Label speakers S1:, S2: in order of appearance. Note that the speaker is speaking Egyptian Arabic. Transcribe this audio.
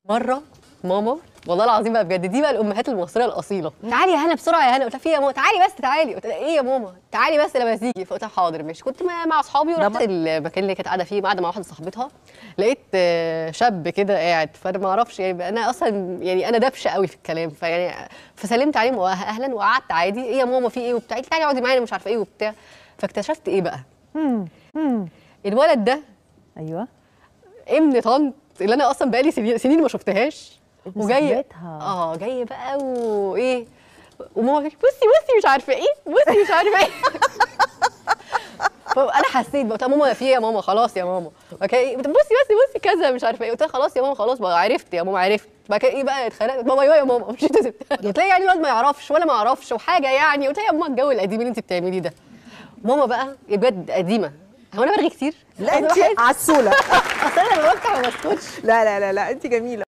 S1: مره ماما والله العظيم بقى بجد دي بقى الامهات المصريه الاصيله تعالي يا هنا بسرعه يا هنا قلت لها في إيه يا ماما تعالي بس تعالي قلت لها ايه يا ماما تعالي بس لما تيجي فقلت لها حاضر ماشي كنت مع مع اصحابي ورحت
S2: ده
S1: المكان اللي كانت قاعده فيه قاعده مع واحده صاحبتها لقيت آه، شاب كده قاعد فانا ما اعرفش يعني انا اصلا يعني انا دبشه قوي في الكلام فيعني فسلمت عليهم وأه- اهلا وقعدت عادي ايه يا ماما في ايه وبتاع تعالي اقعدي معانا مش عارفه ايه وبتاع فاكتشفت ايه بقى الولد ده
S2: ايوه
S1: ابن طنط اللي انا اصلا بقالي سنين, سنين ما شفتهاش
S2: ابن
S1: وجاي
S2: صاحبتها.
S1: اه جاي بقى وايه وماما قالت بصي بصي مش عارفه ايه بصي مش عارفه ايه فانا حسيت بقى قلت لها ماما في إيه يا ماما خلاص يا ماما بعد كده إيه؟ بصي بصي بصي كذا مش عارفه ايه قلت لها خلاص يا ماما خلاص بقى عرفت يا ماما عرفت بعد كده ايه بقى اتخانقت ماما ايوه يا ماما مش انت قلت لها يعني الواد ما يعرفش ولا ما اعرفش وحاجه يعني قلت لها يا ماما الجو القديم اللي انت بتعمليه ده ماما بقى بجد قديمه هو انا برغي كتير
S2: لا
S1: أنا
S2: انت
S1: بحس-
S2: عسوله
S1: اصل انا لما بفتح ما بسكتش
S2: لا لا لا لا انت جميله